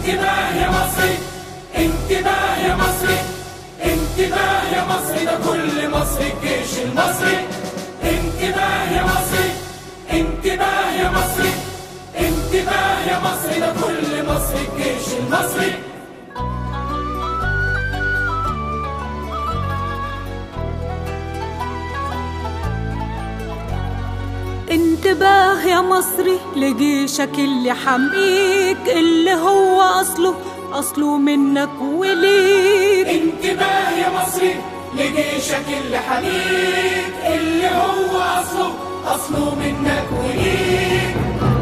انتباه يا مصري انتباه يا مصري انتباه يا مصري ده كل مصري الجيش المصري انتباه يا مصري انتباه يا مصري انتباه يا مصري ده كل مصري الجيش المصري انتباه يا مصري لجيشك اللي حميك اللي هو أصله أصله منك وليك انتباه يا مصري لجيشك اللي حميك اللي هو اصله اصله منك وليك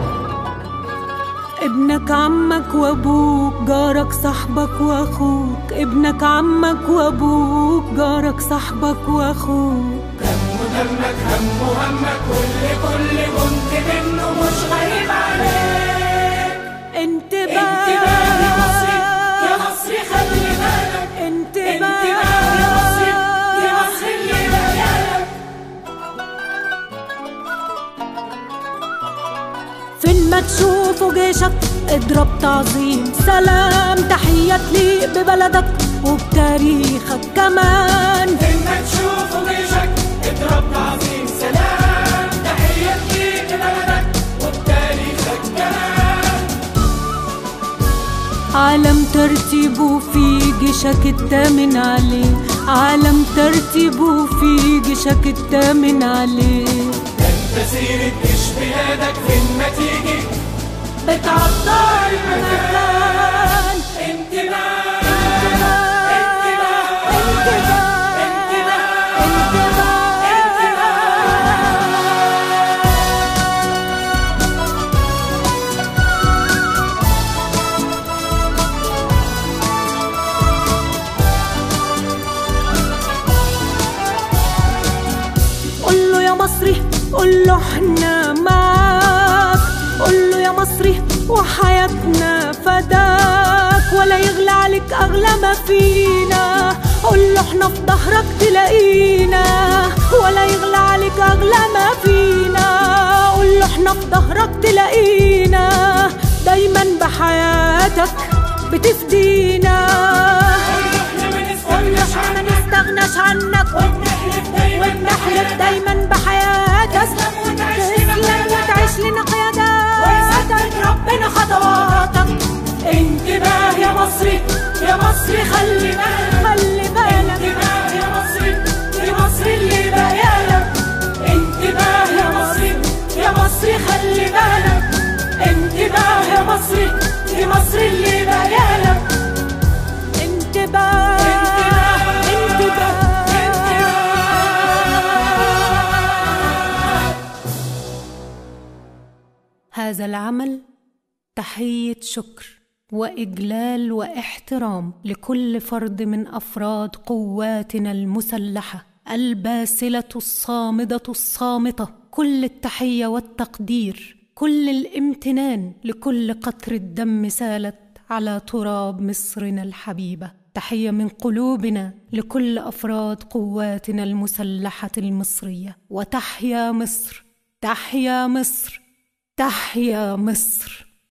ابنك عمك وابوك جارك صاحبك واخوك ابنك عمك وابوك جارك صاحبك واخوك هم دمك هم همك واللي كل كنت منه مش غريب عليك انتباه يا مصري يا انتباه مصري خلي بالك انتباه انتباه يا مصري يا مصري اللي بقالك فين ما تشوفوا جيشك اضرب تعظيم سلام تحية ليك ببلدك وبتاريخك كمان لما تشوفوا جيشك اضرب تعظيم سلام تحية ليك بلدك وبتاريخك كمان عالم ترتيبه في جيشك التامن عليه عالم ترتيبه في جيشك التامن عليه انت سيرة جيش بلادك فين ما تيجي بتعطر المكان انتباه انتباه انتباه قول له يا مصري قول له احنا معاك قول له يا مصري وحياتنا فداك ولا يغلى عليك اغلى ما فينا قول له احنا في ظهرك تلاقينا ولا يغلى عليك اغلى ما فينا قول له احنا في ظهرك تلاقينا دايما بحياتك بتفدينا احنا ما قول له نستغناش احنا ما عنك نستغناش عنك ونحلف دايما ونحلف دايما بحياتك تسلم وتعيش لنا تسلم وتعيش لنا ويسدد قياداتك ربنا خطواتك انتباه يا مصري يا مصري خلي بالك خلي بالك انتباه يا مصري يا مصري اللي بقالك انتباه يا مصري يا مصري خلي بالك انتباه يا مصري يا مصري اللي بقالك انتباه انتباه هذا العمل تحية شكر وإجلال واحترام لكل فرد من أفراد قواتنا المسلحة الباسلة الصامدة الصامتة كل التحية والتقدير كل الامتنان لكل قطرة دم سالت على تراب مصرنا الحبيبة تحية من قلوبنا لكل أفراد قواتنا المسلحة المصرية وتحيا مصر تحيا مصر تحيا مصر